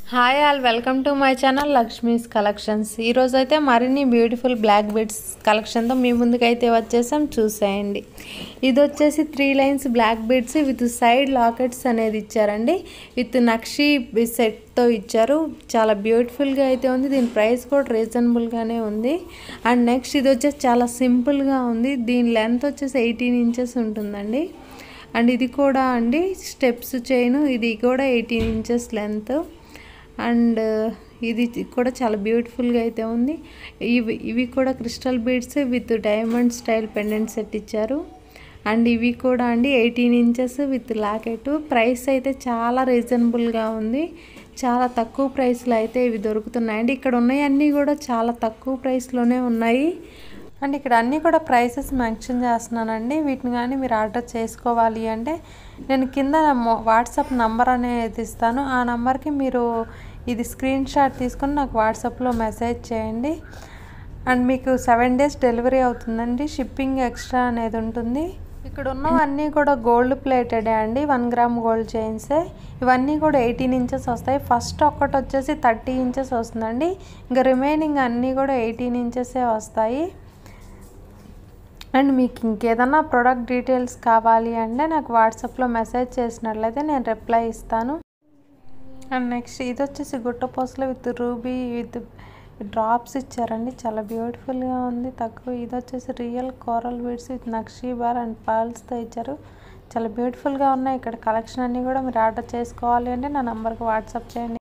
hi all welcome to my channel Lakshmi's collections ఈరోజు అయితే మరిన్ని బ్యూటిఫుల్ బ్లాక్ బీడ్స్ కలెక్షన్తో మీ ముందుకైతే వచ్చేసాం చూసేయండి ఇది వచ్చేసి three lines black beads with side lockets అనేది ఇచ్చారండి విత్ నక్షి సెట్తో ఇచ్చారు చాలా బ్యూటిఫుల్గా అయితే ఉంది దీని ప్రైస్ కూడా రీజనబుల్గానే ఉంది అండ్ నెక్స్ట్ ఇది వచ్చేసి చాలా సింపుల్గా ఉంది దీని లెంత్ వచ్చేసి ఎయిటీన్ ఇంచెస్ ఉంటుందండి అండ్ ఇది కూడా అండి స్టెప్స్ చైన్ ఇది కూడా ఎయిటీన్ ఇంచెస్ లెంత్ అండ్ ఇది కూడా చాలా బ్యూటిఫుల్గా అయితే ఉంది ఇవి ఇవి కూడా crystal beads with diamond style pendant set ఇచ్చారు అండ్ ఇవి కూడా అండి eighteen inches with locket price అయితే చాలా రీజనబుల్గా ఉంది చాలా తక్కువ ప్రైస్లో అయితే ఇవి దొరుకుతున్నాయండి ఇక్కడ ఉన్నాయన్నీ కూడా చాలా తక్కువ ప్రైస్లోనే ఉన్నాయి అండ్ ఇక్కడ అన్నీ కూడా ప్రైసెస్ మెన్షన్ చేస్తున్నానండి వీటిని కానీ మీరు ఆర్డర్ చేసుకోవాలి అంటే నేను కింద వాట్సాప్ నంబర్ అనేది ఇస్తాను ఆ నంబర్కి మీరు ఇది స్క్రీన్ షాట్ తీసుకొని నాకు వాట్సాప్లో మెసేజ్ చేయండి అండ్ మీకు సెవెన్ డేస్ డెలివరీ అవుతుందండి షిప్పింగ్ ఎక్స్ట్రా అనేది ఉంటుంది ఇక్కడ ఉన్నవన్నీ కూడా గోల్డ్ ప్లేటెడే అండి వన్ గ్రామ్ గోల్డ్ చైన్సే ఇవన్నీ కూడా ఎయిటీన్ ఇంచెస్ వస్తాయి ఫస్ట్ ఒక్కటి వచ్చేసి థర్టీ ఇంచెస్ వస్తుందండి ఇంకా రిమైనింగ్ అన్నీ కూడా ఎయిటీన్ ఇంచెసే వస్తాయి అండ్ మీకు ఇంకేదన్నా ప్రోడక్ట్ డీటెయిల్స్ కావాలి అంటే నాకు వాట్సాప్లో మెసేజ్ చేసినట్లయితే నేను రిప్లై ఇస్తాను అండ్ నెక్స్ట్ ఇది వచ్చేసి గుట్టపోసలు విత్ రూబీ విత్ డ్రాప్స్ ఇచ్చారండి చాలా బ్యూటిఫుల్గా ఉంది తక్కువ ఇది వచ్చేసి real coral beads with nakshi bar and పర్ల్స్తో ఇచ్చారు చాలా బ్యూటిఫుల్గా ఉన్నాయి ఇక్కడ కలెక్షన్ అన్నీ కూడా మీరు ఆర్డర్ చేసుకోవాలి అంటే నా నెంబర్కి వాట్సాప్ చేయండి